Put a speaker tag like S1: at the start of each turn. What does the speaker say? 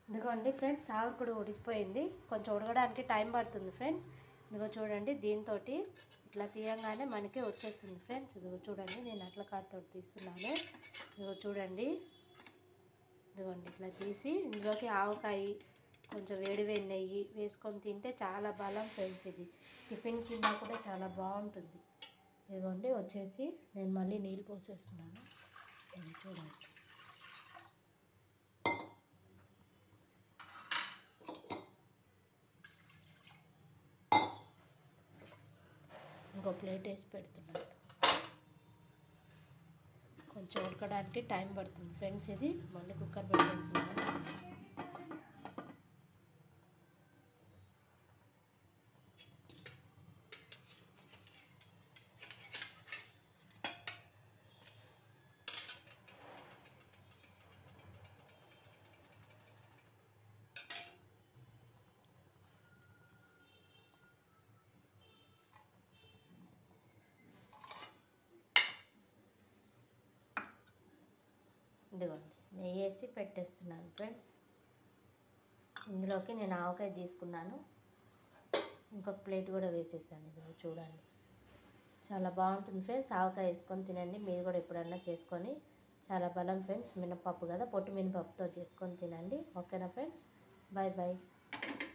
S1: ఇదిగోండి ఫ్రెండ్స్ ఆవిరి కూడా ఉడికిపోయింది కొంచెం ఉడకడానికి టైం పడుతుంది ఫ్రెండ్స్ ఇదిగో చూడండి దీంతో ఇట్లా తీయంగానే మనకి వచ్చేస్తుంది ఫ్రెండ్స్ ఇదిగో చూడండి నేను అట్ల కాడతో తీస్తున్నాను ఇదిగో చూడండి ఇదిగోండి ఇట్లా తీసి ఇందులోకి ఆవకాయ కొంచెం వేడి వేడి నెయ్యి వేసుకొని తింటే చాలా బలం ఫ్రెండ్స్ ఇది టిఫిన్ కింద కూడా చాలా బాగుంటుంది ఇదిగోండి వచ్చేసి నేను మళ్ళీ నీళ్ళు పోసేస్తున్నాను ఇది చూడండి ఇంకో ప్లేట్ వేసి పెడుతున్నాను కొంచెం ఉడకడానికి టైం పడుతుంది ఫ్రెండ్స్ ఇది మళ్ళీ కుక్కర్ పెట్టేస్తున్నాను ఇదిగోండి నెయ్యి వేసి పెట్టేస్తున్నాను ఫ్రెండ్స్ ఇందులోకి నేను ఆవకాయ తీసుకున్నాను ఇంకొక ప్లేట్ కూడా వేసేసాను ఇదిగో చూడండి చాలా బాగుంటుంది ఫ్రెండ్స్ ఆవకాయ వేసుకొని తినండి మీరు కూడా ఎప్పుడన్నా చేసుకొని చాలా బలం ఫ్రెండ్స్ మినపప్పు కదా పొట్టు మినపప్పుతో చేసుకొని తినండి ఓకేనా ఫ్రెండ్స్ బాయ్ బాయ్